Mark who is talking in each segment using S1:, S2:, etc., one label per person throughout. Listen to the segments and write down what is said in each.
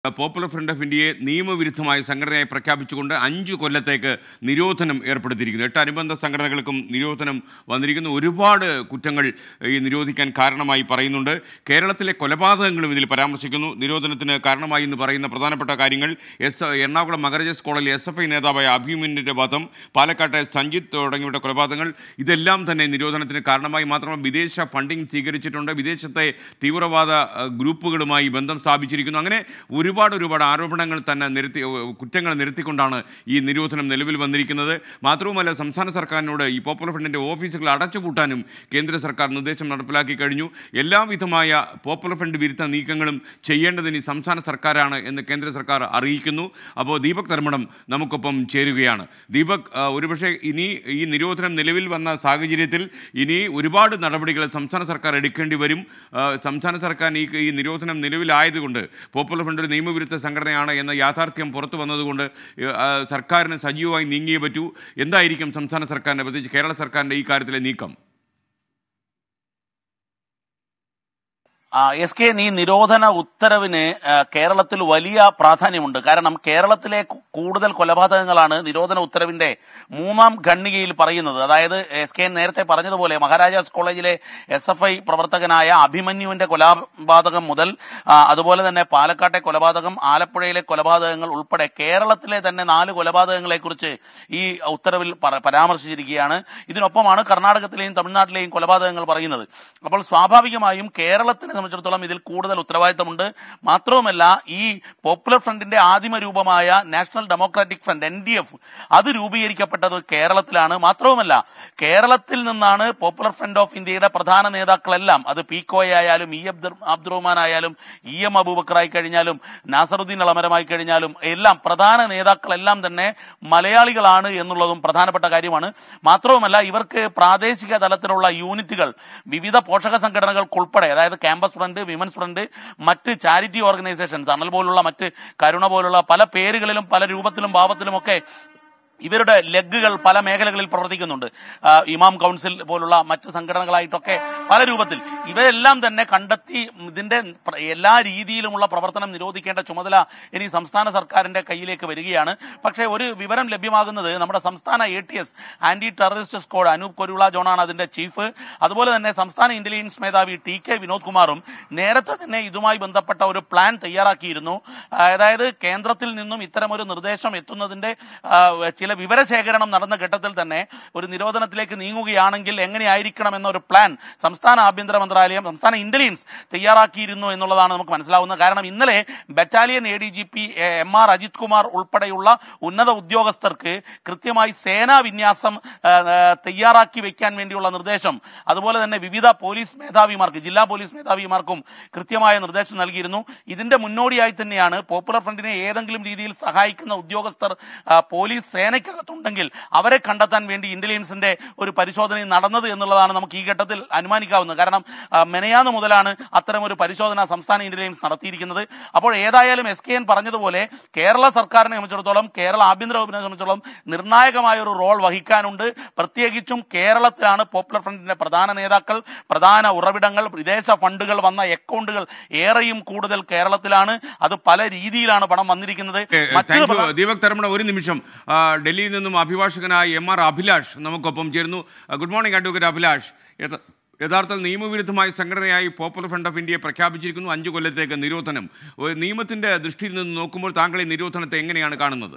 S1: Popular front of ഇന്ത്യയെ നിയമവിരുദ്ധമായ സംഘടനയായി പ്രഖ്യാപിച്ചുകൊണ്ട് അഞ്ച് കൊല്ലത്തേക്ക് നിരോധനം ഏർപ്പെടുത്തിയിരിക്കുന്നു എട്ട് അനുബന്ധ സംഘടനകൾക്കും നിരോധനം വന്നിരിക്കുന്നു ഒരുപാട് കുറ്റങ്ങൾ ഈ നിരോധിക്കാൻ കാരണമായി പറയുന്നുണ്ട് കേരളത്തിലെ കൊലപാതകങ്ങളും ഇതിൽ പരാമർശിക്കുന്നു നിരോധനത്തിന് കാരണമായി എന്ന് പറയുന്ന പ്രധാനപ്പെട്ട കാര്യങ്ങൾ എസ് എറണാകുളം മകരജസ് കോളേജിൽ എസ് എഫ് ഐ നേതാവായ അഭിമന്യൻ്റെ വധം പാലക്കാട്ടെ സഞ്ജിത്ത് തുടങ്ങിയവരുടെ കൊലപാതകങ്ങൾ ഇതെല്ലാം തന്നെ നിരോധനത്തിന് കാരണമായി മാത്രമല്ല വിദേശ ഫണ്ടിങ് സ്വീകരിച്ചിട്ടുണ്ട് വിദേശത്തെ തീവ്രവാദ അഹ്, ഗ്രൂപ്പുകളുമായി ബന്ധം സ്ഥാപിച്ചിരിക്കുന്നു അങ്ങനെ ഒരുപാട് ഒരുപാട് ആരോപണങ്ങൾ തന്നെ നിരത്തി ഏഹ്, കുറ്റങ്ങൾ നിരത്തിക്കൊണ്ടാണ് ഈ നിരോധനം നിലവിൽ വന്നിരിക്കുന്നത് മാത്രവുമല്ല സംസ്ഥാന സർക്കാരിനോട് ഈ പോപ്പുലർ ഫ്രണ്ടിൻ്റെ ഓഫീസുകൾ അടച്ചുപൂട്ടാനും കേന്ദ്ര സർക്കാർ നിർദ്ദേശം നടപ്പിലാക്കി കഴിഞ്ഞു എല്ലാവിധമായ പോപ്പുലർ ഫ്രണ്ട് വിരുദ്ധ നീക്കങ്ങളും ചെയ്യേണ്ടതിന് ഈ സംസ്ഥാന സർക്കാരാണ് എന്ന് കേന്ദ്ര സർക്കാർ അറിയിക്കുന്നു അപ്പോൾ ദീപക് ധർമ്മടം നമുക്കൊപ്പം ചേരുകയാണ് ദീപക് ആ, ഒരുപക്ഷെ ഇനി ഈ നിരോധനം നിലവിൽ വന്ന സാഹചര്യത്തിൽ ഇനി ഒരുപാട് നടപടികൾ സംസ്ഥാന സർക്കാർ എടുക്കേണ്ടി വരും ആ, സംസ്ഥാന സർക്കാർ ഈ ഈ നിരോധനം നിലവിലായതുകൊണ്ട് പോപ്പുലർ ഫ്രണ്ട് ഒരു നിയമവിരുദ്ധ സംഘടനയാണ് എന്ന യാഥാർത്ഥ്യം പുറത്തു വന്നതുകൊണ്ട് ഏ, ആ, സർക്കാരിന് സജീവമായി നീങ്ങിയേ പറ്റൂ എന്തായിരിക്കും സംസ്ഥാന സർക്കാരിൻ്റെ പ്രത്യേകിച്ച് കേരള സർക്കാരിൻ്റെ ഈ കാര്യത്തിലെ നീക്കം
S2: ആ, എസ് കെ ഈ നിരോധന ഉത്തരവിന് ആ, കേരളത്തിൽ വലിയ പ്രാധാന്യമുണ്ട് കാരണം കേരളത്തിലെ കു- കൂടുതൽ കൊലപാതകങ്ങളാണ് നിരോധന ഉത്തരവിന്റെ മൂന്നാം ഖണ്ഡികയിൽ പറയുന്നത് അതായത് എസ് കെ നേരത്തെ പറഞ്ഞതുപോലെ മഹാരാജാസ് കോളേജിലെ എസ് എഫ് ഐ പ്രവർത്തകനായ അഭിമന്യുവിന്റെ കൊലപാതകം മുതൽ ആ, അതുപോലെ തന്നെ പാലക്കാട്ടെ കൊലപാതകം ആലപ്പുഴയിലെ കൊലപാതകങ്ങൾ ഉൾപ്പെടെ കേരളത്തിലെ തന്നെ നാല് കൊലപാതകങ്ങളെ കുറിച്ച് ഈ ഉത്തരവിൽ പറ- പരാമർശിച്ചിരിക്കുകയാണ് ഇതിനൊപ്പമാണ് കർണാടകത്തിലെയും തമിഴ്നാട്ടിലെയും കൊലപാതകങ്ങൾ പറയുന്നത് അപ്പോൾ സ്വാഭാവികമായും കേരളത്തിനെ സംബന്ധിച്ചിടത്തോളം ഇതിൽ കൂടുതൽ ഉത്തരവാദിത്തമുണ്ട് മാത്രവുമല്ല ഈ പോപ്പുലർ ഫ്രണ്ടിന്റെ ആദിമ രൂപമായ National Democratic Front N D F അത് രൂപീകരിക്കപ്പെട്ടത് കേരളത്തിലാണ് മാത്രവുമല്ല കേരളത്തിൽ നിന്നാണ് പോപ്പുലർ ഫ്രണ്ട് ഓഫ് ഇന്ത്യയുടെ പ്രധാന നേതാക്കളെല്ലാം അത് പി കോയ ആയാലും ഇ അബ്ദുർ അബ്ദുറഹ്മാൻ ആയാലും ഇ എം അബൂബക്കറായി കഴിഞ്ഞാലും നാസറുദ്ദീൻ അളമരമായി കഴിഞ്ഞാലും എല്ലാം പ്രധാന നേതാക്കളെല്ലാം തന്നെ മലയാളികളാണ് എന്നുള്ളതും പ്രധാനപ്പെട്ട കാര്യമാണ് മാത്രവുമല്ല ഇവർക്ക് പ്രാദേശിക തലത്തിലുള്ള യൂണിറ്റുകൾ വിവിധ പോഷക സംഘടനകൾക്കുൾപ്പെടെ അതായത് ക്യാമ്പസ് ഫ്രണ്ട് വിമൻസ് ഫ്രണ്ട് മറ്റ് ചാരിറ്റി ഓർഗനൈസേഷൻസ് അണൽ പോലുള്ള മറ്റ് കരുണ പോലുള്ള പല പേരുകളിലും പല രൂപത്തിലും ഭാവത്തിലും ഒക്കെ ഇവരുടെ ലെഗുകൾ പല മേഖലകളിൽ പ്രവർത്തിക്കുന്നുണ്ട് ആ, ഇമാം കൗൺസിൽ പോലുള്ള മറ്റ് സംഘടനകളായിട്ടൊക്കെ പല രൂപത്തിൽ ഇവരെല്ലാം തന്നെ കണ്ടെത്തി ഇതിന്റെ പ്ര- എല്ലാ രീതിയിലുമുള്ള പ്രവർത്തനം നിരോധിക്കേണ്ട ചുമതല ഇനി സംസ്ഥാന സർക്കാരിന്റെ കയ്യിലേക്ക് വരികയാണ് പക്ഷേ ഒരു വിവരം ലഭ്യമാകുന്നത് നമ്മുടെ സംസ്ഥാന A T S anti terrorist squad Anoop കൊരുള ജോണാണ് അതിന്റെ ചീഫ് അതുപോലെ തന്നെ സംസ്ഥാന ഇന്റലിജൻസ് മേധാവി ടി കെ വിനോദ് കുമാറും നേരത്തെ തന്നെ ഇതുമായി ബന്ധപ്പെട്ട ഒരു പ്ലാൻ തയ്യാറാക്കിയിരുന്നു അതായത് കേന്ദ്രത്തിൽ നിന്നും ഇത്തരമൊരു നിർദ്ദേശം എത്തുന്നതിന്റെ ആ, ചില വിവരശേഖരണം നടന്ന ഘട്ടത്തിൽ തന്നെ ഒരു നിരോധനത്തിലേക്ക് നീങ്ങുകയാണെങ്കിൽ എങ്ങനെയായിരിക്കണം എന്ന ഒരു പ്ലാൻ സംസ്ഥാന ആഭ്യന്തര മന്ത്രാലയം സംസ്ഥാന ഇന്റലിജൻസ് തയ്യാറാക്കിയിരുന്നു എന്നുള്ളതാണ് നമുക്ക് മനസ്സിലാവുന്നത് കാരണം ഇന്നലെ battalion A D G P M R Ajith Kumar ഉൾപ്പെടെയുള്ള ഉന്നത ഉദ്യോഗസ്ഥർക്ക് കൃത്യമായി സേനാ വിന്യാസം ആ, ആ, തയ്യാറാക്കി വെക്കാൻ വേണ്ടിയുള്ള നിർദ്ദേശം അതുപോലെ തന്നെ വിവിധ പോലീസ് മേധാവിമാർക്ക് ജില്ലാ പോലീസ് മേധാവിമാർക്കും കൃത്യമായ നിർദ്ദേശം നൽകിയിരുന്നു ഇതിന്റെ മുന്നോടിയായി തന്നെയാണ് പോപ്പുലർ ഫ്രണ്ടിനെ ഏതെങ്കിലും രീതിയിൽ സഹായിക്കുന്ന ഉദ്യോഗസ്ഥർ ആ, പോലീസ് സേനയ്ക്കകത്തുണ്ടെങ്കിൽ അവരെ കണ്ടെത്താൻ വേണ്ടി ഇന്റലിജൻസിന്റെ ഒരു പരിശോധന നടന്നത് എന്നുള്ളതാണ് നമുക്ക് ഈ ഘട്ടത്തിൽ അനുമാനിക്കാവുന്നത് കാരണം ആ, മെനയാന്ന് മുതലാണ് അത്തരം ഒരു പരിശോധന സംസ്ഥാന ഇന്റലിജൻസ് നടത്തിയിരിക്കുന്നത് അപ്പോൾ ഏതായാലും എസ് കെ എൻ പറഞ്ഞതുപോലെ കേരള സർക്കാരിനെ സംബന്ധിച്ചിടത്തോളം കേരള ആഭ്യന്തര വകുപ്പിനെ സംബന്ധിച്ചിടത്തോളം നിർണായകമായ ഒരു റോൾ വഹിക്കാനുണ്ട് പ്രത്യേകിച്ചും കേരളത്തിലാണ് പോപ്പുലർ ഫ്രണ്ടിന്റെ പ്രധാന നേതാക്കൾ പ്രധാന ഉറവിടങ്ങൾ വിദേശ ഫണ്ടുകൾ വന്ന അക്കൗണ്ടുകൾ ഏറെയും കൂടുതൽ കേരളത്തിലാണ് അത് പല രീതിയിലാണ് പണം വന്നിരിക്കുന്നത് മറ്റൊരു
S1: താങ്ക് യു
S2: പ്രധാന-
S1: ദീപക് തരമണ ഒരു നിമിഷം ആ, ഡൽഹിയിൽ നിന്നും അഭിഭാഷകനായ എം ആർ അഭിലാഷ് നമുക്കൊപ്പം ചേരുന്നു ആ, ഗുഡ് മോർണിംഗ് അഡ്വക്കേറ്റ് അഭിലാഷ് യഥ- യഥാർത്ഥത്തിൽ നിയമവിരുദ്ധമായ സംഘടനയായി പോപ്പുലർ ഫ്രണ്ട് ഓഫ് ഇന്ത്യയെ പ്രഖ്യാപിച്ചിരിക്കുന്നു അഞ്ചു കൊല്ലത്തേക്ക് നിരോധനം ഒരു നിയമത്തിന്റെ ദൃഷ്ടിയിൽ നിന്ന് നോക്കുമ്പോൾ താങ്കൾ ഈ നിരോധനത്തെ എങ്ങനെയാണ് കാണുന്നത്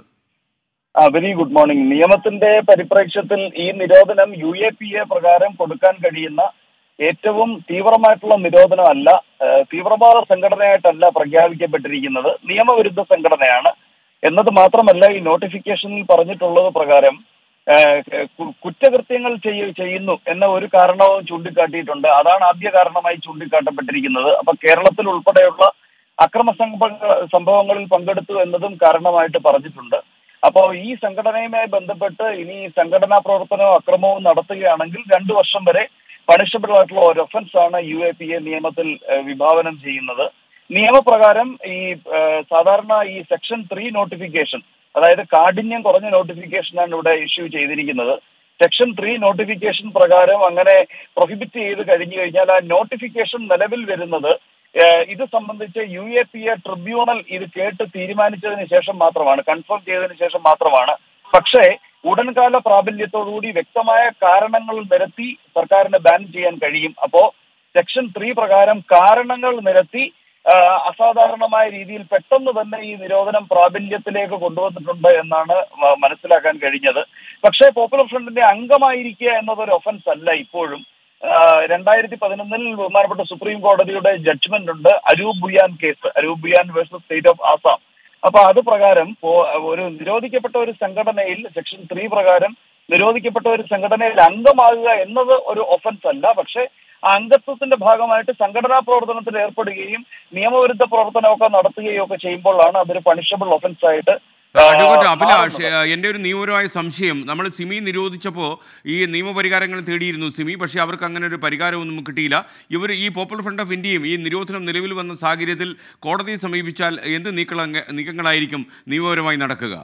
S3: ആ വെരി ഗുഡ് മോർണിംഗ് നിയമത്തിന്റെ പരിപ്രേക്ഷ്യത്തിൽ ഈ നിരോധനം യു എ പി എ പ്രകാരം കൊടുക്കാൻ കഴിയുന്ന ഏറ്റവും തീവ്രമായിട്ടുള്ള നിരോധനമല്ല ഏഹ് തീവ്രവാദ സംഘടനയായിട്ടല്ല പ്രഖ്യാപിക്കപ്പെട്ടിരിക്കുന്നത് നിയമവിരുദ്ധ സംഘടനയാണ് എന്നത് മാത്രമല്ല ഈ നോട്ടിഫിക്കേഷനിൽ പറഞ്ഞിട്ടുള്ളത് പ്രകാരം ഏഹ് കു- കുറ്റകൃത്യങ്ങൾ ചെയ്യ- ചെയ്യുന്നു എന്ന ഒരു കാരണവും ചൂണ്ടിക്കാട്ടിയിട്ടുണ്ട് അതാണ് ആദ്യ കാരണമായി ചൂണ്ടിക്കാട്ടപ്പെട്ടിരിക്കുന്നത് അപ്പൊ കേരളത്തിൽ ഉൾപ്പെടെയുള്ള അക്രമ സംഭവ- സംഭവങ്ങളിൽ പങ്കെടുത്തു എന്നതും കാരണമായിട്ട് പറഞ്ഞിട്ടുണ്ട് അപ്പോൾ ഈ സംഘടനയുമായി ബന്ധപ്പെട്ട് ഇനി സംഘടനാ പ്രവർത്തനവും അക്രമവും നടത്തുകയാണെങ്കിൽ രണ്ടു വർഷം വരെ പണിഷബിൾ ആയിട്ടുള്ള ഒരു ഒഫൻസ് ആണ് യു എ പി എ നിയമത്തിൽ ഏഹ്, വിഭാവനം ചെയ്യുന്നത് നിയമപ്രകാരം ഈ ഏഹ്, സാധാരണ ഈ സെക്ഷൻ ത്രീ നോട്ടിഫിക്കേഷൻ അതായത് കാഠിന്യം കുറഞ്ഞ നോട്ടിഫിക്കേഷനാണ് ഇവിടെ ഇഷ്യൂ ചെയ്തിരിക്കുന്നത് സെക്ഷൻ ത്രീ നോട്ടിഫിക്കേഷൻ പ്രകാരം അങ്ങനെ പ്രൊഹിബിറ്റ് ചെയ്ത് കഴിഞ്ഞു കഴിഞ്ഞാൽ ആ നോട്ടിഫിക്കേഷൻ നിലവിൽ വരുന്നത് ഏഹ് ഇത് സംബന്ധിച്ച് U A P A tribunal ഇത് കേട്ട് തീരുമാനിച്ചതിന് ശേഷം മാത്രമാണ് കൺഫേം ചെയ്തതിന് ശേഷം മാത്രമാണ് പക്ഷേ ഉടൻകാല പ്രാബല്യത്തോടുകൂടി വ്യക്തമായ കാരണങ്ങൾ നിരത്തി സർക്കാരിന് ബാൻ ചെയ്യാൻ കഴിയും അപ്പോ സെക്ഷൻ ത്രീ പ്രകാരം കാരണങ്ങൾ നിരത്തി ആ, അസാധാരണമായ രീതിയിൽ പെട്ടെന്ന് തന്നെ ഈ നിരോധനം പ്രാബല്യത്തിലേക്ക് കൊണ്ടുവന്നിട്ടുണ്ട് എന്നാണ് മ- മനസ്സിലാക്കാൻ കഴിഞ്ഞത് പക്ഷേ പോപ്പുലർ ഫ്രണ്ടിന്റെ അംഗമായിരിക്കുക എന്നതൊരു ഒഫൻസ് അല്ല ഇപ്പോഴും രണ്ടായിരത്തി പതിനൊന്നിൽ ബഹുമാനപ്പെട്ട സുപ്രീം കോടതിയുടെ ജഡ്ജ്മെന്റ് ഉണ്ട് Arup Bhuyan case Arup Bhuyan versus State of Assam അപ്പൊ അത് പ്രകാരം പോ- ഒരു നിരോധിക്കപ്പെട്ട ഒരു സംഘടനയിൽ സെക്ഷൻ ത്രീ പ്രകാരം നിരോധിക്കപ്പെട്ട ഒരു സംഘടനയിൽ അംഗമാകുക എന്നത് ഒരു ഒഫൻസ് അല്ല പക്ഷേ ആ അംഗത്വത്തിന്റെ ഭാഗമായിട്ട് സംഘടനാ പ്രവർത്തനത്തിൽ ഏർപ്പെടുകയും നിയമവിരുദ്ധ പ്രവർത്തനമൊക്കെ നടത്തുകയും ഒക്കെ ചെയ്യുമ്പോഴാണ് അതൊരു പണിഷബിൾ ഒഫൻസ് ആയിട്ട് ആ,
S1: അഡ്വക്കേറ്റ് അഭിലാഷ്
S3: മാറുന്നത്.
S1: ഏഹ്, എൻ്റെ ഒരു നിയമപരമായ സംശയം നമ്മൾ സിമി നിരോധിച്ചപ്പോൾ ഈ നിയമപരിഹാരങ്ങൾ തേടിയിരുന്നു സിമി പക്ഷേ അവർക്ക് അങ്ങനെ ഒരു പരിഹാരമൊന്നും കിട്ടിയില്ല ഇവർ ഈ പോപ്പുലർ ഫ്രണ്ട് ഓഫ് ഇന്ത്യയും ഈ നിരോധനം നിലവിൽ വന്ന സാഹചര്യത്തിൽ കോടതിയെ സമീപിച്ചാൽ എന്ത് നീക്കള നീക്കങ്ങളായിരിക്കും നിയമപരമായി നടക്കുക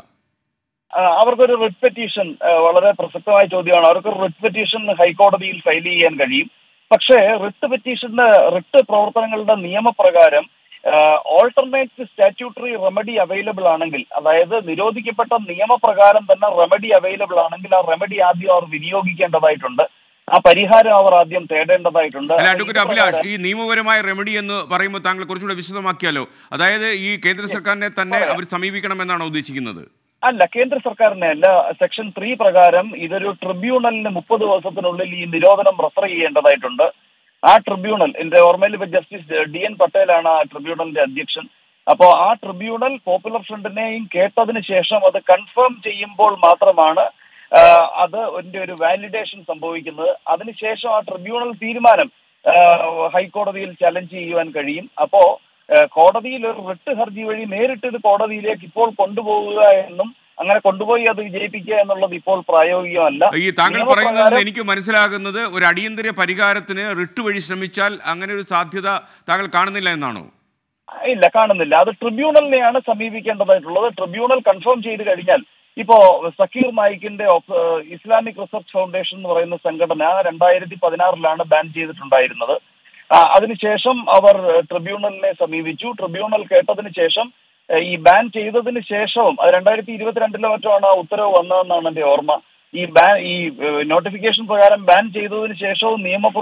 S3: ആ, അവർക്കൊരു റിട്ട് പെറ്റീഷൻ വളരെ പ്രസക്തമായ ചോദ്യമാണ് അവർക്കൊരു റിട്ട് പെറ്റീഷൻ ഹൈക്കോടതിയിൽ ഫയൽ ചെയ്യാൻ കഴിയും പക്ഷേ റിട്ട് പെറ്റീഷന്റെ റിട്ട് പ്രവർത്തനങ്ങളുടെ നിയമപ്രകാരം ഓൾട്ടർനേറ്റ് സ്റ്റാറ്റ്യൂട്ടറി റെമഡി അവൈലബിൾ ആണെങ്കിൽ അതായത് നിരോധിക്കപ്പെട്ട നിയമപ്രകാരം തന്നെ റെമഡി അവൈലബിൾ ആണെങ്കിൽ ആ റെമഡി ആദ്യം അവർ വിനിയോഗിക്കേണ്ടതായിട്ടുണ്ട് ആ പരിഹാരം അവർ ആദ്യം തേടേണ്ടതായിട്ടുണ്ട്
S1: അല്ല
S3: ഇത്
S1: അഡ്വക്കേറ്റ് അഭിലാഷ്
S3: പ്രകാരം-
S1: ഈ നിയമപരമായ റെമഡി എന്ന് പറയുമ്പോൾ താങ്കൾ കുറച്ചുകൂടെ വിശദമാക്കിയാലോ അതായത് ഈ കേന്ദ്ര സർക്കാരിനെ തന്നെ
S3: പറയാം.
S1: അവർ സമീപിക്കണമെന്നാണോ ഉദ്ദേശിക്കുന്നത്
S3: അല്ല കേന്ദ്ര സർക്കാരിനെ അല്ല സെക്ഷൻ ത്രീ പ്രകാരം ഇതൊരു ട്രിബ്യൂണലിന് മുപ്പത് ദിവസത്തിനുള്ളിൽ ഈ നിരോധനം റെഫർ ചെയ്യേണ്ടതായിട്ടുണ്ട് ആ ട്രിബ്യൂണൽ എന്റെ ഓർമ്മയിൽ ഇപ്പൊ ജസ്റ്റിസ് ഡി എൻ പട്ടേലാണ് ആ ട്രിബ്യൂണലിന്റെ അധ്യക്ഷൻ അപ്പോ ആ ട്രിബ്യൂണൽ പോപ്പുലർ ഫ്രണ്ടിനെയും കേട്ടതിന് ശേഷം അത് കൺഫേം ചെയ്യുമ്പോൾ മാത്രമാണ് ആ, അത് അതിന്റെ ഒരു വാലിഡേഷൻ സംഭവിക്കുന്നത് അതിനുശേഷം ആ ട്രിബ്യൂണൽ തീരുമാനം ആ, ഹൈക്കോടതിയിൽ ചലഞ്ച് ചെയ്യുവാൻ കഴിയും അപ്പോ ഏഹ് കോടതിയിൽ ഒരു റിട്ട് ഹർജി വഴി നേരിട്ട് ഇത് കോടതിയിലേക്ക് ഇപ്പോൾ കൊണ്ടുപോകുക എന്നും അങ്ങനെ കൊണ്ടുപോയി അത് വിജയിപ്പിക്കുക എന്നുള്ളത് ഇപ്പോൾ പ്രായോഗികമല്ല
S1: ഈ താങ്കൾ
S3: നിയമപ്രകാരം-
S1: പറയുന്നത് എനിക്ക് മനസ്സിലാകുന്നത് ഒരു അടിയന്തര പരിഹാരത്തിന് റിട്ട് വഴി ശ്രമിച്ചാൽ അങ്ങനെ ഒരു സാധ്യത താങ്കൾ കാണുന്നില്ല എന്നാണോ
S3: ഇല്ല കാണുന്നില്ല അത് ട്രിബ്യൂണലിനെയാണ് സമീപിക്കേണ്ടതായിട്ടുള്ളത് ട്രിബ്യൂണൽ കൺഫേം ചെയ്ത് കഴിഞ്ഞാൽ ഇപ്പോ സക്കീർ നായിക്കിന്റെ ഒപ്- ഏഹ് ഇസ്ലാമിക് റിസർച്ച് ഫൗണ്ടേഷൻ എന്ന് പറയുന്ന സംഘടന രണ്ടായിരത്തി പതിനാറിലാണ് ബാൻ ചെയ്തിട്ടുണ്ടായിരുന്നത് ആ, അതിനുശേഷം അവർ ട്രിബ്യൂണലിനെ സമീപിച്ചു ട്രിബ്യൂണൽ കേട്ടതിന് ശേഷം ഏഹ് ഈ ബാൻ ചെയ്തതിന് ശേഷവും അത് രണ്ടായിരത്തി ഇരുപത്തിരണ്ടിലോ മറ്റോ ആണ് ആ ഉത്തരവ് വന്നതെന്നാണ് എന്റെ ഓർമ്മ ഈ ബാൻ ഈ നോട്ടിഫിക്കേഷൻ പ്രകാരം ബാൻ ചെയ്തതിന് ശേഷവും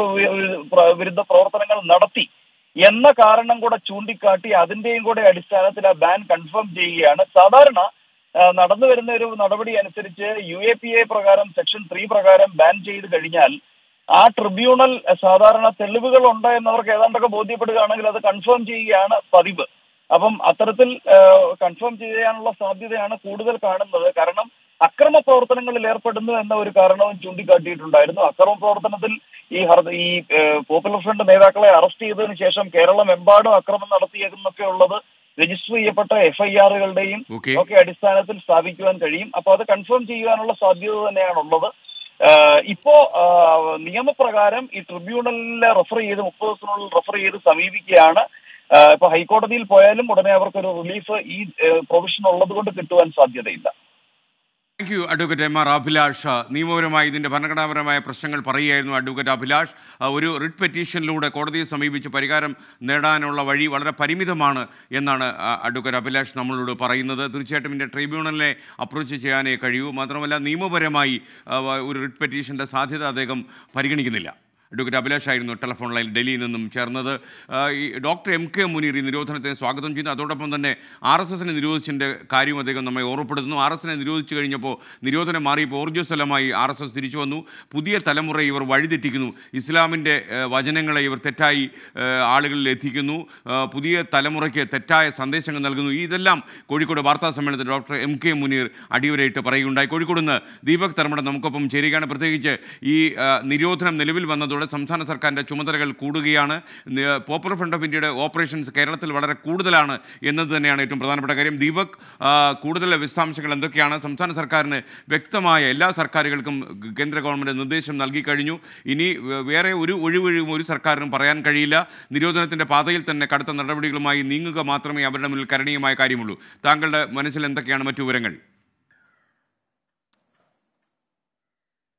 S3: നിയമവിരുദ്ധ പ്രവർത്തനങ്ങൾ നടത്തി എന്ന കാരണം കൂടെ ചൂണ്ടിക്കാട്ടി അതിന്റെയും കൂടെ അടിസ്ഥാനത്തിൽ ആ ബാൻ കൺഫേം ചെയ്യുകയാണ് സാധാരണ ആ, നടന്നു വരുന്ന ഒരു നടപടി അനുസരിച്ച് യു എ പി എ പ്രകാരം സെക്ഷൻ ത്രീ പ്രകാരം ബാൻ ചെയ്ത് കഴിഞ്ഞാൽ ആ ട്രിബ്യൂണൽ ആ, സാധാരണ തെളിവുകൾ ഉണ്ട് എന്നവർക്ക് ഏതാണ്ടൊക്കെ ബോധ്യപ്പെടുകയാണെങ്കിൽ അത് കൺഫേം ചെയ്യുകയാണ് പതിവ് അപ്പം അത്തരത്തിൽ കൺഫേം ചെയ്യാനുള്ള സാധ്യതയാണ് കൂടുതൽ കാണുന്നത് കാരണം അക്രമ പ്രവർത്തനങ്ങളിൽ ഏർപ്പെടുന്നു എന്ന ഒരു കാരണവും ചൂണ്ടിക്കാട്ടിയിട്ടുണ്ടായിരുന്നു അക്രമ പ്രവർത്തനത്തിൽ ഈ ഹർ- ഈ ഏഹ്, പോപ്പുലർ ഫ്രണ്ട് നേതാക്കളെ അറസ്റ്റ് ചെയ്തതിനു ശേഷം കേരളമെമ്പാടും അക്രമം നടത്തിയെന്നൊക്കെ ഉള്ളത് രജിസ്റ്റർ ചെയ്യപ്പെട്ട എഫ്ഐആറുകളുടെയും
S1: ഓക്കെ
S3: ഒക്കെ അടിസ്ഥാനത്തിൽ സ്ഥാപിക്കുവാൻ കഴിയും അപ്പൊ അത് കൺഫേം ചെയ്യുവാനുള്ള സാധ്യത തന്നെയാണുള്ളത് ആഹ് ഇപ്പോ ആഹ് നിയമപ്രകാരം ഈ ട്രിബ്യൂണലിൽ റെഫർ ചെയ്ത് മുപ്പത് ദിവസത്തിനുള്ളിൽ റെഫർ ചെയ്ത് സമീപിക്കുകയാണ് ആഹ് ഇപ്പൊ ഹൈക്കോടതിയിൽ പോയാലും ഉടനെ അവർക്കൊരു റിലീഫ് ഈ പ്രൊവിഷൻ ഉള്ളത് കൊണ്ട് കിട്ടുവാൻ സാധ്യതയില്ല
S1: thank you advocate M R Abhilash നിയമപരമായി ഇതിൻ്റെ ഭരണഘടനാപരമായ പ്രശ്നങ്ങൾ പറയുകയായിരുന്നു അഡ്വക്കേറ്റ് അഭിലാഷ് ആ, ഒരു റിട്ട് പെറ്റീഷനിലൂടെ കോടതിയെ സമീപിച്ച് പരിഹാരം നേടാനുള്ള വഴി വളരെ പരിമിതമാണ് എന്നാണ് ആ, അഡ്വക്കേറ്റ് അഭിലാഷ് നമ്മളോട് പറയുന്നത് തീർച്ചയായിട്ടും ഇതിൻ്റെ ട്രൈബ്യൂണലിനെ അപ്രോച്ച് ചെയ്യാനേ കഴിയൂ മാത്രമല്ല നിയമപരമായി ആ, വ- ഒരു റിട്ട് പെറ്റീഷൻ്റെ സാധ്യത അദ്ദേഹം പരിഗണിക്കുന്നില്ല അഡ്വക്കേറ്റ് അഭിലാഷ് ആയിരുന്നു ടെലഫോൺ ലൈൻ ഡൽഹിയിൽ നിന്നും ചേർന്നത് ആ, ഈ ഡോക്ടർ എം കെ മുനീർ ഈ നിരോധനത്തെ സ്വാഗതം ചെയ്യുന്നു അതോടൊപ്പം തന്നെ ആർ എസ് എസിനെ നിരോധിച്ചതിൻ്റെ കാര്യം അദ്ദേഹം നമ്മെ ഓർമ്മപ്പെടുത്തുന്നു ആർ എസ് എസിനെ നിരോധിച്ചു കഴിഞ്ഞപ്പോൾ നിരോധനം മാറിയപ്പോൾ ഊർജ്ജസ്വലമായി ആർ എസ് എസ് തിരിച്ചു വന്നു പുതിയ തലമുറ ഇവർ വഴിതെറ്റിക്കുന്നു ഇസ്ലാമിൻ്റെ ഏഹ്, വചനങ്ങളെ ഇവർ തെറ്റായി ഏഹ്, ആളുകളിൽ എത്തിക്കുന്നു ആ, പുതിയ തലമുറയ്ക്ക് തെറ്റായ സന്ദേശങ്ങൾ നൽകുന്നു ഇതെല്ലാം കോഴിക്കോട് വാർത്താ സമ്മേളനത്തിൽ ഡോക്ടർ എം കെ മുനീർ അടിവരയിട്ട് പറയുകയുണ്ടായി കോഴിക്കോട് നിന്ന് ദീപക് തർമ്മട നമുക്കൊപ്പം ചേരുകയാണ് പ്രത്യേകിച്ച് ഈ ആ, നിരോധനം നിലവിൽ വന്നതോടെ സംസ്ഥാന സർക്കാരിൻ്റെ ചുമതലകൾ കൂടുകയാണ് നി- പോപ്പുലർ ഫ്രണ്ട് ഓഫ് ഇന്ത്യയുടെ ഓപ്പറേഷൻസ് കേരളത്തിൽ വളരെ കൂടുതലാണ് എന്നത് തന്നെയാണ് ഏറ്റവും പ്രധാനപ്പെട്ട കാര്യം ദീപക് ആ, കൂടുതൽ വിശദാംശങ്ങൾ എന്തൊക്കെയാണ് സംസ്ഥാന സർക്കാരിന് വ്യക്തമായ എല്ലാ സർക്കാരുകൾക്കും ഗ- കേന്ദ്ര ഗവൺമെൻറ് നിർദ്ദേശം നൽകി കഴിഞ്ഞു ഇനി വേ- വേറെ ഒരു ഒഴിവൊഴിവും ഒരു സർക്കാരിനും പറയാൻ കഴിയില്ല നിരോധനത്തിൻ്റെ പാതയിൽ തന്നെ കടുത്ത നടപടികളുമായി നീങ്ങുക മാത്രമേ അവരുടെ മുന്നിൽ കരണീയമായ കാര്യമുള്ളൂ താങ്കളുടെ മനസ്സിൽ എന്തൊക്കെയാണ് മറ്റു വിവരങ്ങൾ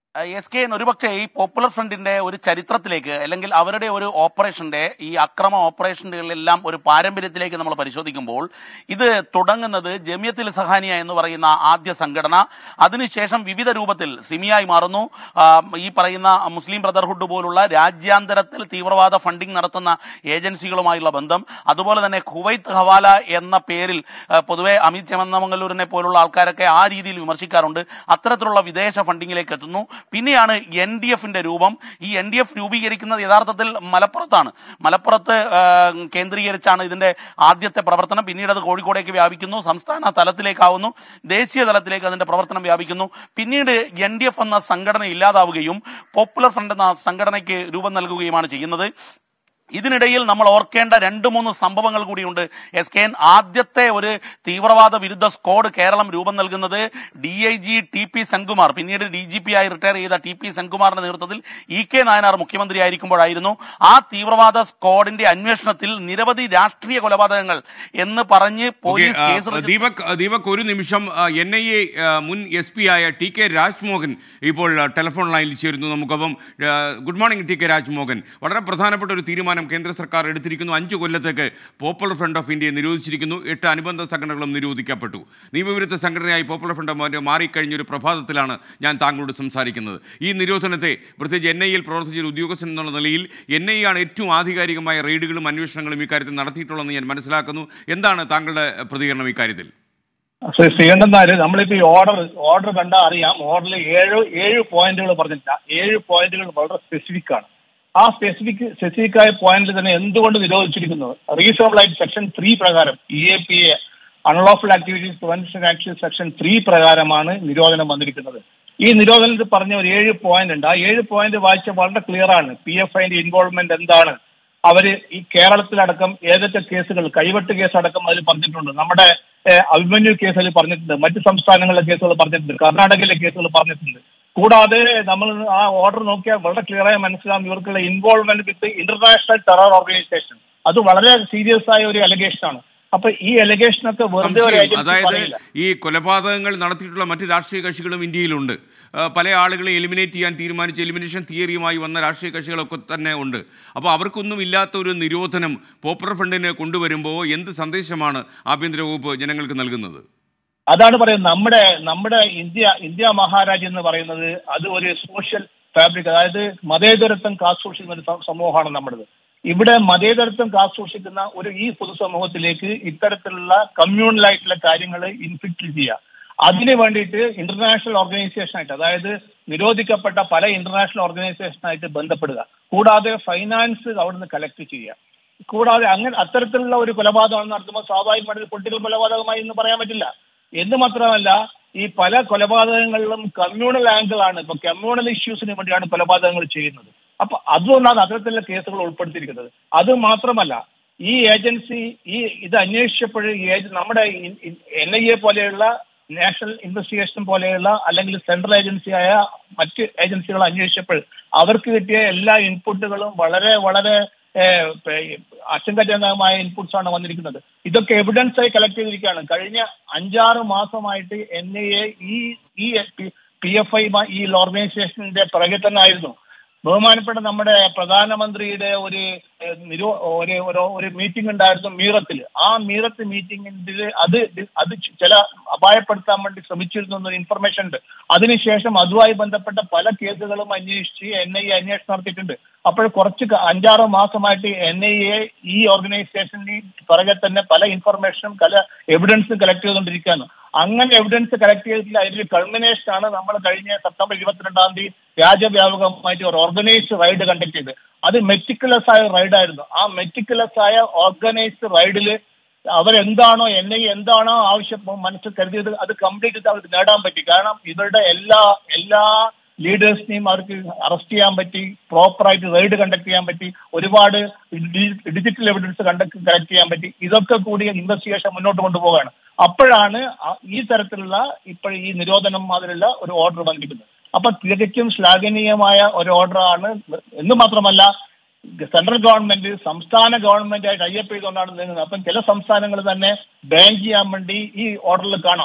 S2: എസ് കെ എൻ ഒരുപക്ഷെ ഈ പോപ്പുലർ ഫ്രണ്ടിന്റെ ഒരു ചരിത്രത്തിലേക്ക് അല്ലെങ്കിൽ അവരുടെ ഒരു ഓപ്പറേഷന്റെ ഈ അക്രമ ഓപ്പറേഷനുകളെല്ലാം ഒരു പാരമ്പര്യത്തിലേക്ക് നമ്മൾ പരിശോധിക്കുമ്പോൾ ഇത് തുടങ്ങുന്നത് ജമിയത്തിൽ സഹാനിയ എന്ന് പറയുന്ന ആദ്യ സംഘടന അതിനുശേഷം വിവിധ രൂപത്തിൽ സിമിയായി മാറുന്നു ആ, ഈ പറയുന്ന മുസ്ലിം ബ്രദർഹുഡ് പോലുള്ള രാജ്യാന്തരത്തിൽ തീവ്രവാദ ഫണ്ടിംഗ് നടത്തുന്ന ഏജൻസികളുമായുള്ള ബന്ധം അതുപോലെ തന്നെ കുവൈത്ത് ഹവാല എന്ന പേരിൽ ആ, പൊതുവെ അമിത് ചെമന്നമംഗലൂരിനെ പോലുള്ള ആൾക്കാരൊക്കെ ആ രീതിയിൽ വിമർശിക്കാറുണ്ട് അത്തരത്തിലുള്ള വിദേശ ഫണ്ടിങ്ങിലേക്ക് എത്തുന്നു പിന്നെയാണ് എൻ ഡി എഫിന്റെ രൂപം ഈ എൻ ഡി എഫ് രൂപീകരിക്കുന്നത് യഥാർത്ഥത്തിൽ മലപ്പുറത്താണ് മലപ്പുറത്ത് ആ, കേന്ദ്രീകരിച്ചാണ് ഇതിന്റെ ആദ്യത്തെ പ്രവർത്തനം പിന്നീട് അത് കോഴിക്കോടേക്ക് വ്യാപിക്കുന്നു സംസ്ഥാന തലത്തിലേക്കാവുന്നു ദേശീയ തലത്തിലേക്ക് അതിന്റെ പ്രവർത്തനം വ്യാപിക്കുന്നു പിന്നീട് എൻ ഡി എഫ് എന്ന സംഘടന ഇല്ലാതാവുകയും പോപ്പുലർ ഫ്രണ്ട് എന്ന സംഘടനയ്ക്ക് രൂപം നൽകുകയുമാണ് ചെയ്യുന്നത് ഇതിനിടയിൽ നമ്മൾ ഓർക്കേണ്ട രണ്ട് മൂന്ന് സംഭവങ്ങൾ കൂടിയുണ്ട് എസ് കെ എൻ ആദ്യത്തെ ഒരു തീവ്രവാദ വിരുദ്ധ സ്ക്വാഡ് കേരളം രൂപം നൽകുന്നത് D I G T P Senkumar പിന്നീട് ഡി ജി പി ആയി റിട്ടയർ ചെയ്ത ടി പി സെൻകുമാറിന്റെ നേതൃത്വത്തിൽ ഇ കെ നായനാർ മുഖ്യമന്ത്രിയായിരിക്കുമ്പോഴായിരുന്നു ആ തീവ്രവാദ സ്ക്വാഡിന്റെ അന്വേഷണത്തിൽ നിരവധി രാഷ്ട്രീയ കൊലപാതകങ്ങൾ എന്ന് പറഞ്ഞ്
S1: ഓക്കെ,
S2: പോലീസ്
S1: ആ,
S2: കേസ് രജിസ്റ്റർ
S1: ദീപക് ദീപക് ഒരു നിമിഷം എൻ ഐ എ മുൻ എസ് പി ആയ ടി കെ രാജ്മോഹൻ ഇപ്പോൾ ആ, ടെലിഫോൺ ലൈനിൽ ചേരുന്നു നമുക്കപ്പം ആ, good morning T K Rajmohan വളരെ പ്രധാനപ്പെട്ട ഒരു തീരുമാനം കേന്ദ്ര സർക്കാർ എടുത്തിരിക്കുന്നു അഞ്ചു കൊല്ലത്തേക്ക് പോപ്പുലർ ഫ്രണ്ട് ഓഫ് ഇന്ത്യയെ നിരോധിച്ചിരിക്കുന്നു എട്ട് അനുബന്ധ സംഘടനകളും നിരോധിക്കപ്പെട്ടു നിയമവിരുദ്ധ സംഘടനയായി പോപ്പുലർ ഫ്രണ്ട് മാറി- മാറിക്കഴിഞ്ഞ ഒരു പ്രഭാതത്തിലാണ് ഞാൻ താങ്കളോട് സംസാരിക്കുന്നത് ഈ നിരോധനത്തെ പ്രത്യേകിച്ച് എൻ ഐ യിൽ പ്രവർത്തിച്ച ഒരു ഉദ്യോഗസ്ഥൻ എന്നുള്ള നിലയിൽ എൻ ഐ ആണ് ഏറ്റവും ആധികാരികമായ റെയ്ഡുകളും അന്വേഷണങ്ങളും ഇക്കാര്യത്തിൽ നടത്തിയിട്ടുള്ളതെന്ന് ഞാൻ മനസ്സിലാക്കുന്നു എന്താണ് താങ്കളുടെ പ്രതികരണം ഇക്കാര്യത്തിൽ
S4: ശ്രീ ശ്രീകണ്ഠൻ നായർ നമ്മളിപ്പോ ഈ ഓർഡർ ഓർഡർ കണ്ടാൽ അറിയാം ഓർഡറിൽ ഏഴ് ഏഴ് പോയിന്റുകൾ പറഞ്ഞിട്ടില്ല ഏഴ് പോയിന്റുകൾ വളരെ സ്പെസിഫിക് ആണ് ആ സ്പെസിഫിക് സ്പെസിഫിക് ആയ പോയിന്റിൽ തന്നെ എന്തുകൊണ്ട് നിരോധിച്ചിരിക്കുന്നു റീസണബിൾ ആയിട്ട് സെക്ഷൻ ത്രീ പ്രകാരം E A P A unlawful activities prevention action section three പ്രകാരമാണ് നിരോധനം വന്നിരിക്കുന്നത് ഈ നിരോധനത്തിൽ പറഞ്ഞ ഒരു ഏഴ് പോയിന്റ് ഉണ്ട് ആ ഏഴ് പോയിന്റ് വായിച്ച വളരെ ക്ലിയർ ആണ് പി എഫ് ഐന്റെ ഇൻവോൾവ്മെന്റ് എന്താണ് അവര് ഈ കേരളത്തിലടക്കം ഏതൊക്കെ കേസുകൾ കൈവെട്ട് കേസ് അടക്കം അതിൽ പറഞ്ഞിട്ടുണ്ട് നമ്മുടെ ഏഹ്, അഭിമന്യു കേസ് അതിൽ പറഞ്ഞിട്ടുണ്ട് മറ്റ് സംസ്ഥാനങ്ങളിലെ കേസുകൾ പറഞ്ഞിട്ടുണ്ട് കർണാടകയിലെ കേസുകൾ പറഞ്ഞിട്ടുണ്ട് കൂടാതെ നമ്മൾ ആ ഓർഡർ നോക്കിയാൽ വളരെ ക്ലിയർ ആയി മനസ്സിലാവും ഇവർക്കുള്ള involvement with international terror organisation അത് വളരെ സീരിയസ് ആയ ഒരു അലിഗേഷൻ ആണ് അപ്പൊ ഈ അലിഗേഷനൊക്കെ വെറുതെ ഒരു
S1: സംശയം.
S4: agency
S1: അതായത്
S4: പറയില്ല.
S1: ഈ കൊലപാതകങ്ങൾ നടത്തിയിട്ടുള്ള മറ്റ് രാഷ്ട്രീയ കക്ഷികളും ഇന്ത്യയിലുണ്ട് ആ, പല ആളുകളെ എലിമിനേറ്റ് ചെയ്യാൻ തീരുമാനിച്ച എലിമിനേഷൻ തിയറിയുമായി വന്ന രാഷ്ട്രീയ കക്ഷികളൊക്കെ തന്നെ ഉണ്ട് അപ്പോൾ അവർക്കൊന്നും ഇല്ലാത്ത ഒരു നിരോധനം പോപ്പുലർ ഫണ്ടിന് കൊണ്ടുവരുമ്പോൾ എന്ത് സന്ദേശമാണ് ആഭ്യന്തര വകുപ്പ് ജനങ്ങൾക്ക് നൽകുന്നത്
S4: അതാണ് പറയുന്നത് നമ്മുടെ നമ്മുടെ ഇന്ത്യ ഇന്ത്യ മഹാരാജ്യം എന്ന് പറയുന്നത് അത് ഒരു സോഷ്യൽ ഫാബ്രിക് അതായത് മതേതരത്വം കാത്തുസൂക്ഷിക്കുന്ന ഒരു സ- സമൂഹമാണ് നമ്മുടേത് ഇവിടെ മതേതരത്വം കാത്തുസൂക്ഷിക്കുന്ന ഒരു ഈ പൊതുസമൂഹത്തിലേക്ക് ഇത്തരത്തിലുള്ള കമ്മ്യൂണൽ ആയിട്ടുള്ള കാര്യങ്ങൾ ഇൻഫിക്റ്റ് ചെയ്യുക അതിന് വേണ്ടിയിട്ട് ഇന്റർനാഷണൽ ഓർഗനൈസേഷൻ ആയിട്ട് അതായത് നിരോധിക്കപ്പെട്ട പല ഇന്റർനാഷണൽ ഓർഗനൈസേഷനായിട്ട് ബന്ധപ്പെടുക കൂടാതെ ഫൈനാൻസ് അവിടുന്ന് കളക്ട് ചെയ്യുക കൂടാതെ അങ്ങനെ അത്തരത്തിലുള്ള ഒരു കൊലപാതകം നടത്തുമ്പോൾ സ്വാഭാവികമായിട്ട് പൊളിറ്റിക്കൽ കൊലപാതകമായി എന്ന് പറയാൻ പറ്റില്ല എന്ന് മാത്രമല്ല ഈ പല കൊലപാതകങ്ങളിലും കമ്മ്യൂണൽ ആംഗിൾ ആണ് ഇപ്പൊ കമ്മ്യൂണൽ ഇഷ്യൂസിന് വേണ്ടിയാണ് കൊലപാതകങ്ങൾ ചെയ്യുന്നത് അപ്പൊ അതുകൊണ്ടാണ് അത്തരത്തിലുള്ള കേസുകൾ ഉൾപ്പെടുത്തിയിരിക്കുന്നത് അത് മാത്രമല്ല ഈ ഏജൻസി ഈ ഇത് അന്വേഷിച്ചപ്പോൾ ഈ ഏജ- നമ്മുടെ എൻ ഐ എ പോലെയുള്ള നാഷണൽ ഇൻവെസ്റ്റിഗേഷൻ പോലെയുള്ള അല്ലെങ്കിൽ സെൻട്രൽ ഏജൻസിയായ മറ്റ് ഏജൻസികൾ അന്വേഷിച്ചപ്പോൾ അവർക്ക് കിട്ടിയ എല്ലാ ഇൻപുട്ടുകളും വളരെ വളരെ ഏഹ്, പേ- ആശങ്കാജനകമായ ഇൻപുട്സ് ആണ് വന്നിരിക്കുന്നത് ഇതൊക്കെ എവിഡൻസ് ആയി കളക്ട് ചെയ്തിരിക്കുകയാണ് കഴിഞ്ഞ അഞ്ചാറ് മാസമായിട്ട് എൻ ഐ എ ഈ ഈ പി എഫ് ഐ ഈ ഓർഗനൈസേഷന്റെ പിറകെ തന്നെ ആയിരുന്നു ബഹുമാനപ്പെട്ട നമ്മുടെ പ്രധാനമന്ത്രിയുടെ ഒരു ഏഹ്, നിരോ ഒരു ഒരു ഒരു മീറ്റിംഗ് ഉണ്ടായിരുന്നു മീറത്തിൽ ആ മീറത്ത് മീറ്റിംഗിൽ അത് ഡി- അത് ചില അപായപ്പെടുത്താൻ വേണ്ടി ശ്രമിച്ചിരുന്നു എന്നൊരു ഇൻഫർമേഷൻ ഉണ്ട് അതിനുശേഷം അതുമായി ബന്ധപ്പെട്ട പല കേസുകളും അന്വേഷിച്ച് എൻ ഐ എ അന്വേഷണം നടത്തിയിട്ടുണ്ട് അപ്പോൾ കുറച്ച് ക- അഞ്ചാറ് മാസമായിട്ട് എൻ ഐ എ ഈ ഓർഗനൈസേഷനിൽ പിറകെ തന്നെ പല ഇൻഫർമേഷനും പല എവിഡൻസും കളക്ട് ചെയ്തുകൊണ്ടിരിക്കുകയാണ് അങ്ങനെ എവിഡൻസ് കളക്ട് ചെയ്തിട്ടില്ല അതിന്റെ കൾമിനേഷൻ ആണ് നമ്മൾ കഴിഞ്ഞ സെപ്റ്റംബർ ഇരുപത്തിരണ്ടാം തീയതി രാജ്യവ്യാപകമായിട്ട് ഒരു ഓർഗനൈസ്ഡ് റൈഡ് കണ്ടക്ട് ചെയ്ത് അത് മെറ്റിക്കുലസ് ആയ റൈഡ് ആയിരുന്നു ആ മെറ്റിക്കുലസ് ആയ ഓർഗനൈസ്ഡ് റൈഡിൽ അവരെന്താണോ എൻ ഐ എന്താണോ ആവശ്യം മനസ്സിൽ കരുതിയത് അത് കംപ്ലീറ്റ് അവർക്ക് നേടാൻ പറ്റി കാരണം ഇവരുടെ എല്ലാ എല്ലാ ലീഡേഴ്സിനെയും അവർക്ക് അറസ്റ്റ് ചെയ്യാൻ പറ്റി പ്രോപ്പറായിട്ട് റൈഡ് കണ്ടക്ട് ചെയ്യാൻ പറ്റി ഒരുപാട് ഡിജിറ്റൽ എവിഡൻസ് കണ്ടക്ട് കളക്ട് ചെയ്യാൻ പറ്റി ഇതൊക്കെ കൂടി ഇൻവെസ്റ്റിഗേഷൻ മുന്നോട്ട് കൊണ്ടുപോവുകയാണ് അപ്പോഴാണ് ആ- ഈ തരത്തിലുള്ള ഇപ്പോൾ ഈ നിരോധനം മാതിരിയുള്ള ഒരു ഓർഡർ വന്നിരിക്കുന്നത് അപ്പൊ തികച്ചും ശ്ലാഘനീയമായ ഒരു ഓർഡറാണ് എന്ന് മാത്രമല്ല സെൻട്രൽ ഗവൺമെന്റ് സംസ്ഥാന ഗവൺമെന്റ് ആയിട്ട് അയ്യപ്പ് ചെയ്തുകൊണ്ടാണ് നീങ്ങുന്നത് അപ്പം ചില സംസ്ഥാനങ്ങൾ തന്നെ ബാൻ ചെയ്യാൻ വേണ്ടി ഈ ഓർഡറിൽ കാണാം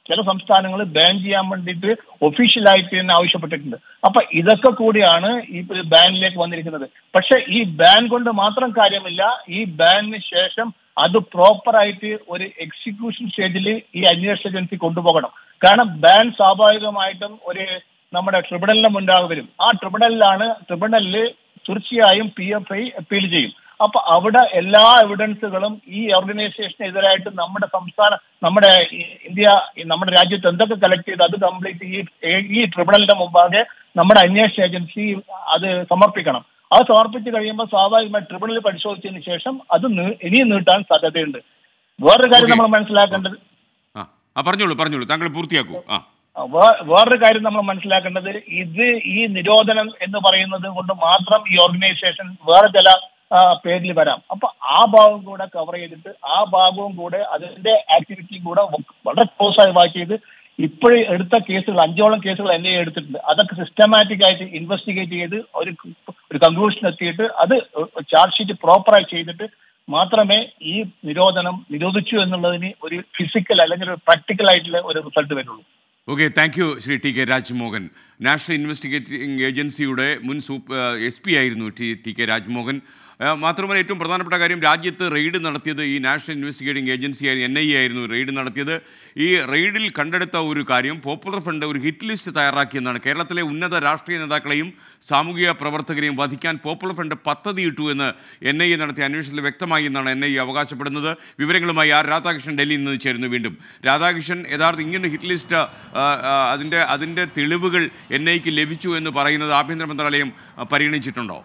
S4: ചില സംസ്ഥാനങ്ങൾ ബാൻ ചെയ്യാൻ വേണ്ടിയിട്ട് ഒഫീഷ്യലായിട്ട് തന്നെ ആവശ്യപ്പെട്ടിട്ടുണ്ട് അപ്പൊ ഇതൊക്കെ കൂടിയാണ് ഈ ബാനിലേക്ക് വന്നിരിക്കുന്നത് പക്ഷെ ഈ ബാൻ കൊണ്ട് മാത്രം കാര്യമില്ല ഈ ബാനിന് ശേഷം അത് പ്രോപ്പറായിട്ട് ഒരു എക്സിക്യൂഷൻ സ്റ്റേജിൽ ഈ അന്വേഷണ ഏജൻസി കൊണ്ടുപോകണം കാരണം ബാൻ സ്വാഭാവികമായിട്ടും ഒരു നമ്മുടെ ട്രിബ്യൂണലിന് മുൻപാകെ വരും ആ ട്രിബ്യൂണലിലാണ് ട്രിബ്യൂണലിൽ തീർച്ചയായും പി എഫ് ഐ അപ്പീൽ ചെയ്യും അപ്പൊ അവിടെ എല്ലാ എവിഡൻസുകളും ഈ ഓർഗനൈസേഷനെതിരായിട്ട് നമ്മുടെ സംസ്ഥാന നമ്മുടെ ഈ ഇന്ത്യ ഈ നമ്മുടെ രാജ്യത്ത് എന്തൊക്കെ കളക്ട് ചെയ്ത് അത് കംപ്ലീറ്റ് ഈ ഈ ട്രിബ്യൂണലിന്റെ മുമ്പാകെ നമ്മുടെ അന്വേഷണ ഏജൻസി അത് സമർപ്പിക്കണം അത് സമർപ്പിച്ച് കഴിയുമ്പോൾ സ്വാഭാവികമായി ട്രിബ്യൂണൽ പരിശോധിച്ചതിന് ശേഷം അത് നീ- ഇനിയും നീട്ടാൻ സാധ്യതയുണ്ട് വേറൊരു കാര്യം
S1: Okay.
S4: നമ്മൾ മനസ്സിലാക്കേണ്ടത്
S1: ആ ആ പറഞ്ഞോളൂ പറഞ്ഞോളൂ താങ്കൾ പൂർത്തിയാക്കൂ ആ
S4: വേ- വേറൊരു കാര്യം നമ്മൾ മനസ്സിലാക്കേണ്ടത് ഇത് ഈ നിരോധനം എന്ന് പറയുന്നത് കൊണ്ട് മാത്രം ഈ ഓർഗനൈസേഷൻ വേറെ ചില ആ, പേരിൽ വരാം അപ്പൊ ആ ഭാഗം കൂടെ കവർ ചെയ്തിട്ട് ആ ഭാഗവും കൂടെ അതിന്റെ ആക്ടിവിറ്റിയും കൂടെ വ- വളരെ ക്ലോസ് ആയി വാച്ച് ചെയ്ത് ഇപ്പോഴും എടുത്ത കേസുകൾ അഞ്ചോളം കേസുകൾ എന്നെ എടുത്തിട്ടുണ്ട് അതൊക്കെ സിസ്റ്റമാറ്റിക് ആയിട്ട് ഇൻവെസ്റ്റിഗേറ്റ് ചെയ്ത് ഒരു ഒരു കൺക്ലൂഷൻ എത്തിയിട്ട് അത് ചാർജ് ഷീറ്റ് പ്രോപ്പറായി ചെയ്തിട്ട് മാത്രമേ ഈ നിരോധനം നിരോധിച്ചു എന്നുള്ളതിന് ഒരു ഫിസിക്കൽ അല്ലെങ്കിൽ ഒരു പ്രാക്ടിക്കൽ ആയിട്ടുള്ള ഒരു റിസൾട്ട് വരുള്ളൂ
S1: okay thank you Shri T K Rajmohan national investigating ഏജൻസിയുടെ മുൻ സൂപ്പ് എസ് പി ആയിരുന്നു ടി ടി കെ രാജ്മോഹൻ ആ, മാത്രമല്ല ഏറ്റവും പ്രധാനപ്പെട്ട കാര്യം രാജ്യത്ത് റെയ്ഡ് നടത്തിയത് ഈ national investigating agency N I ആയിരുന്നു റെയ്ഡ് നടത്തിയത് ഈ റെയ്ഡിൽ കണ്ടെടുത്ത ഒരു കാര്യം പോപ്പുലർ ഫ്രണ്ട് ഒരു ഹിറ്റ് ലിസ്റ്റ് തയ്യാറാക്കിയെന്നാണ് കേരളത്തിലെ ഉന്നത രാഷ്ട്രീയ നേതാക്കളെയും സാമൂഹിക പ്രവർത്തകരെയും വധിക്കാൻ പോപ്പുലർ ഫ്രണ്ട് പദ്ധതിയിട്ടു എന്ന് എൻ ഐ എ നടത്തിയ അന്വേഷണത്തിൽ വ്യക്തമായി എന്നാണ് എൻ ഐ എ അവകാശപ്പെടുന്നത് വിവരങ്ങളുമായി ആർ രാധാകൃഷ്ണൻ ഡൽഹിയിൽ നിന്ന് ചേരുന്നു വീണ്ടും രാധാകൃഷ്ണൻ യഥാർത്ഥ ഇങ്ങനെ ഹിറ്റ് ലിസ്റ്റ് ആ, ആ, അതിൻ്റെ അതിൻ്റെ തെളിവുകൾ എൻ ഐക്ക് ലഭിച്ചു എന്ന് പറയുന്നത് ആഭ്യന്തര മന്ത്രാലയം ആ, പരിഗണിച്ചിട്ടുണ്ടോ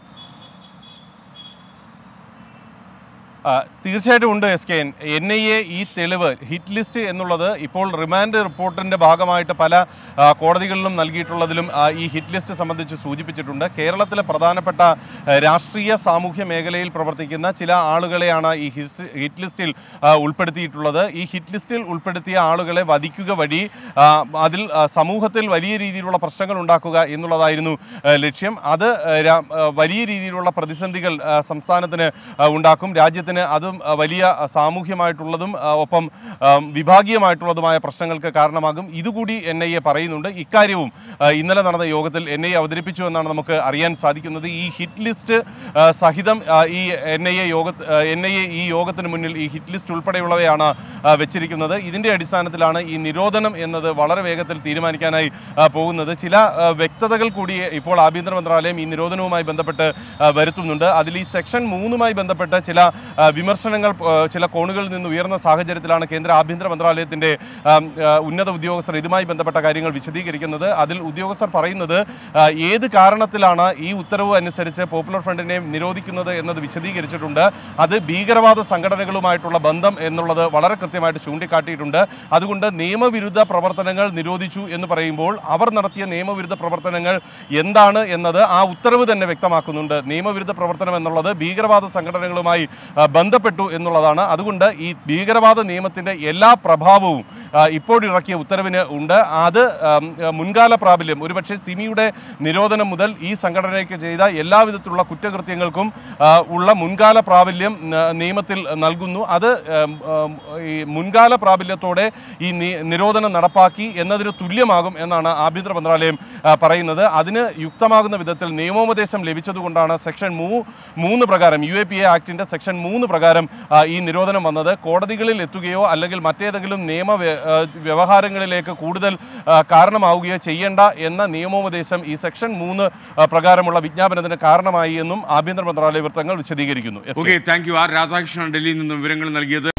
S5: ആ, തീർച്ചയായിട്ടും ഉണ്ട് S K N N I A ഈ തെളിവ് ഹിറ്റ് ലിസ്റ്റ് എന്നുള്ളത് ഇപ്പോൾ റിമാൻഡ് റിപ്പോർട്ടിന്റെ ഭാഗമായിട്ട് പല ആ, കോടതികളിലും നൽകിയിട്ടുള്ളതിലും ആ, ഈ ഹിറ്റ് ലിസ്റ്റ് സംബന്ധിച്ച് സൂചിപ്പിച്ചിട്ടുണ്ട് കേരളത്തിലെ പ്രധാനപ്പെട്ട ആ, രാഷ്ട്രീയ സാമൂഹ്യ മേഖലയിൽ പ്രവർത്തിക്കുന്ന ചില ആളുകളെയാണ് ഈ ഹിസ് ഹിറ്റ് ലിസ്റ്റിൽ ആ, ഉൾപ്പെടുത്തിയിട്ടുള്ളത് ഈ ഹിറ്റ് ലിസ്റ്റിൽ ഉൾപ്പെടുത്തിയ ആളുകളെ വധിക്കുക വഴി ആ, അതിൽ ആ, സമൂഹത്തിൽ വലിയ രീതിയിലുള്ള പ്രശ്നങ്ങൾ ഉണ്ടാക്കുക എന്നുള്ളതായിരുന്നു ആ, ലക്ഷ്യം അത് ആ, രാ- ആ, വലിയ രീതിയിലുള്ള പ്രതിസന്ധികൾ ആ, സംസ്ഥാനത്തിന് ആ, ഉണ്ടാക്കും രാജ്യത്തിന് അതും ആ, വലിയ ആ, സാമൂഹ്യമായിട്ടുള്ളതും ആ, ഒപ്പം ആ, വിഭാഗീയമായിട്ടുള്ളതുമായ പ്രശ്നങ്ങൾക്ക് കാരണമാകും ഇതുകൂടി എൻ ഐ എ പറയുന്നുണ്ട് ഇക്കാര്യവും ആ, ഇന്നലെ നടന്ന യോഗത്തിൽ എൻ ഐ എ അവതരിപ്പിച്ചു എന്നാണ് നമുക്ക് അറിയാൻ സാധിക്കുന്നത് ഈ ഹിറ്റ് ലിസ്റ്റ് ആ, സഹിതം ആ, ഈ എൻ ഐ എ യോഗ എൻ ഐ എ ഈ യോഗത്തിന് മുന്നിൽ ഈ ഹിറ്റ് ലിസ്റ്റ് ഉൾപ്പെടെയുള്ളവയാണ് ആ, വെച്ചിരിക്കുന്നത് ഇതിന്റെ അടിസ്ഥാനത്തിലാണ് ഈ നിരോധനം എന്നത് വളരെ വേഗത്തിൽ തീരുമാനിക്കാനായി ആ, പോകുന്നത് ചില ആ, വ്യക്തതകൾ കൂടി ഇപ്പോൾ ആഭ്യന്തര മന്ത്രാലയം ഈ നിരോധനവുമായി ബന്ധപ്പെട്ട് ആ, വരുത്തുന്നുണ്ട് അതിൽ ഈ സെക്ഷൻ മൂന്നുമായി ബന്ധപ്പെട്ട് ചില ആ, വിമർശനങ്ങൾ ആ, ചില കോണുകളിൽ നിന്ന് ഉയർന്ന സാഹചര്യത്തിലാണ് കേന്ദ്ര ആഭ്യന്തര മന്ത്രാലയത്തിന്റെ ആം, ആ, ഉന്നത ഉദ്യോഗസ്ഥർ ഇതുമായി ബന്ധപ്പെട്ട കാര്യങ്ങൾ വിശദീകരിക്കുന്നത് അതിൽ ഉദ്യോഗസ്ഥർ പറയുന്നത് ആ, ഏത് കാരണത്തിലാണ് ഈ ഉത്തരവ് അനുസരിച്ച് പോപ്പുലർ ഫ്രണ്ടിനെ നിരോധിക്കുന്നത് എന്നത് വിശദീകരിച്ചിട്ടുണ്ട് അത് ഭീകരവാദ സംഘടനകളുമായിട്ടുള്ള ബന്ധം എന്നുള്ളത് വളരെ കൃത്യമായിട്ട് ചൂണ്ടിക്കാട്ടിയിട്ടുണ്ട് അതുകൊണ്ട് നിയമവിരുദ്ധ പ്രവർത്തനങ്ങൾ നിരോധിച്ചു എന്ന് പറയുമ്പോൾ അവർ നടത്തിയ നിയമവിരുദ്ധ പ്രവർത്തനങ്ങൾ എന്താണ് എന്നത് ആ ഉത്തരവ് തന്നെ വ്യക്തമാക്കുന്നുണ്ട് നിയമവിരുദ്ധ പ്രവർത്തനം എന്നുള്ളത് ഭീകരവാദ സംഘടനകളുമായി ആ, ബന്ധപ്പെട്ടു എന്നുള്ളതാണ് അതുകൊണ്ട് ഈ ഭീകരവാദ നിയമത്തിന്റെ എല്ലാ പ്രഭാവവും ആ, ഇപ്പോഴിറക്കിയ ഉത്തരവിന് ഉണ്ട് അത് ആം, ആ, മുൻകാല പ്രാബല്യം ഒരുപക്ഷെ സിമിയുടെ നിരോധനം മുതൽ ഈ സംഘടനയ്ക്ക് ചെയ്ത എല്ലാവിധത്തിലുള്ള കുറ്റകൃത്യങ്ങൾക്കും ആ, ഉള്ള മുൻകാല പ്രാബല്യം ന- നിയമത്തിൽ നൽകുന്നു അത് ആം, ആം, ഈ മുൻകാല പ്രാബല്യത്തോടെ ഈ നി- നിരോധനം നടപ്പാക്കി എന്നതിന് തുല്യമാകും എന്നാണ് ആഭ്യന്തര മന്ത്രാലയം ആ, പറയുന്നത് അതിന് യുക്തമാകുന്ന വിധത്തിൽ നിയമോപദേശം ലഭിച്ചതുകൊണ്ടാണ് സെക്ഷൻ മൂ മൂന്ന് പ്രകാരം യു എ പി എ ആക്ടിന്റെ സെക്ഷൻ മൂന്ന് പ്രകാരം ആ, ഈ നിരോധനം വന്നത് കോടതികളിൽ എത്തുകയോ അല്ലെങ്കിൽ മറ്റേതെങ്കിലും നിയമ വ്യ- ആ, വ്യവഹാരങ്ങളിലേക്ക് കൂടുതൽ ആ, കാരണമാവുകയോ ചെയ്യേണ്ട എന്ന നിയമോപദേശം ഈ സെക്ഷൻ മൂന്ന് ആ, പ്രകാരമുള്ള വിജ്ഞാപനത്തിന് കാരണമായി എന്നും ആഭ്യന്തര മന്ത്രാലയ വൃത്തങ്ങൾ വിശദീകരിക്കുന്നു S K.
S1: Okay thank you R Radhakrishnan ഡൽഹിയിൽ നിന്നും വിവരങ്ങൾ നൽകിയത്